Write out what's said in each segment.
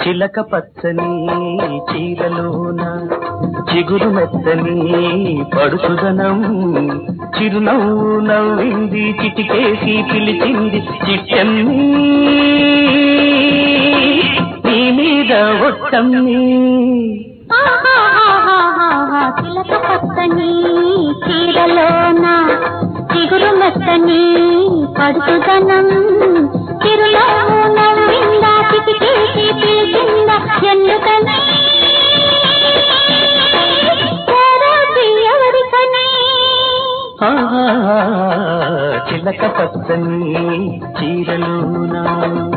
చిలక పచ్చని చీరలోన చిగురు మెత్తని పడుచుదనం చిరునవ్వు నవ్వింది చిటికేసి పిలిచింది చిట్టమ్మి నీ మీద ఒట్టమ్మి ఆహాహాహాహాహా, చిలక పచ్చని చీరలోన చిగురు మెత్తని పడుతుదనం చిరునవ్వు నవ్విందా చిటికేసి పిలిచిందా ఎందుకని కోరేది ఎవరికని ఆహా, చిలక పచ్చని చీరలోనా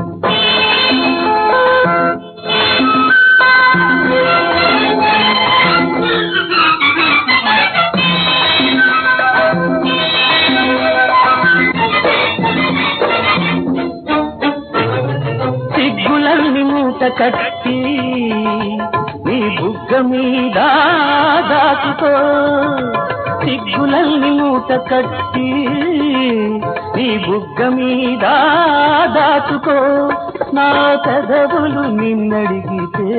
సిగ్గులన్నీ మూట కట్టి నీ బుగ్గ మీద దాచుకో సిగ్గులన్నీ మూట కట్టి నీ బుగ్గ మీద దాచుకో నా పెదవులు నిన్నడిగితే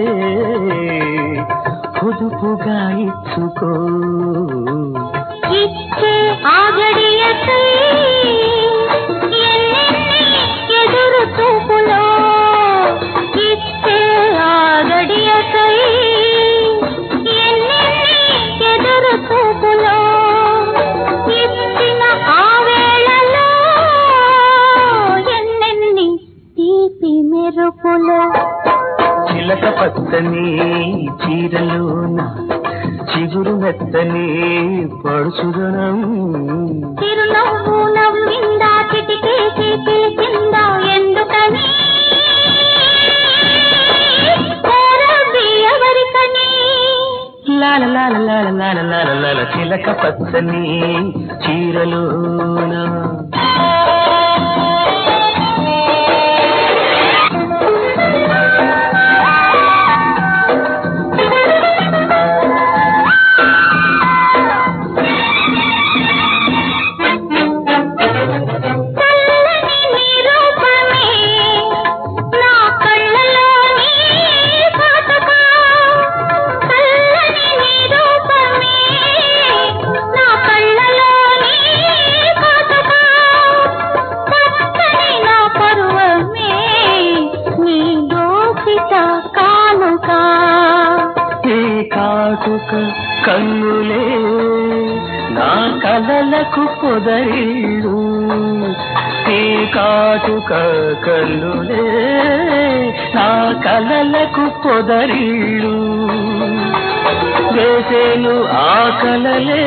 పొదుపుగా ఇచ్చుకో ఇచ్చే ఆగడియకై ఎన్నెన్ని ఎదురు చూపులో ఇచ్చే ఆగడియకై ఎన్నెన్ని ఎదురు చూపులో ఇచ్చిన ఆ వేళలో ఎన్నెన్ని తీపి మెరుపులో చిలక పచ్చని చీరలోన చిగురు మెత్తని పడుచుదనం చిరునవ్వు నవ్విందా చిటికేసి పిలిచిందా ఎందుకని కోరది ఎవరికని లాల లాల లాల లాల లాల లాల చిలక పచ్చని చీరలోన చల్లని నీ రూపమే నా కళ్ళలోని కాటుక చల్లని నీ రూపమే నా కళ్ళలోని కాటుక పచ్చని నా పరువమే నీ దోసిత కానుక ఈ కాటుక కన్నులే నా కలలకు పొదరిల్లు ఈ కాటుక కన్నులే నా కలలకు పొదరిల్లు వేసేను ఆ కలలే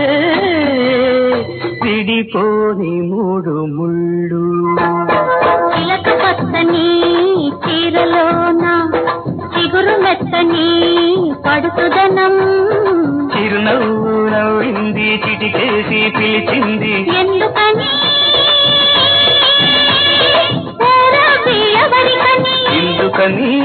విడిపోని మూడు ముళ్ళు చిలక పచ్చని చీరలోన చిగురు మెత్తని పడుతుదనం చిరునవ్వు నవ్వింది చిటికేసి పిలిచింది ఎందుకని కోరది ఎవరికని ఎందుకని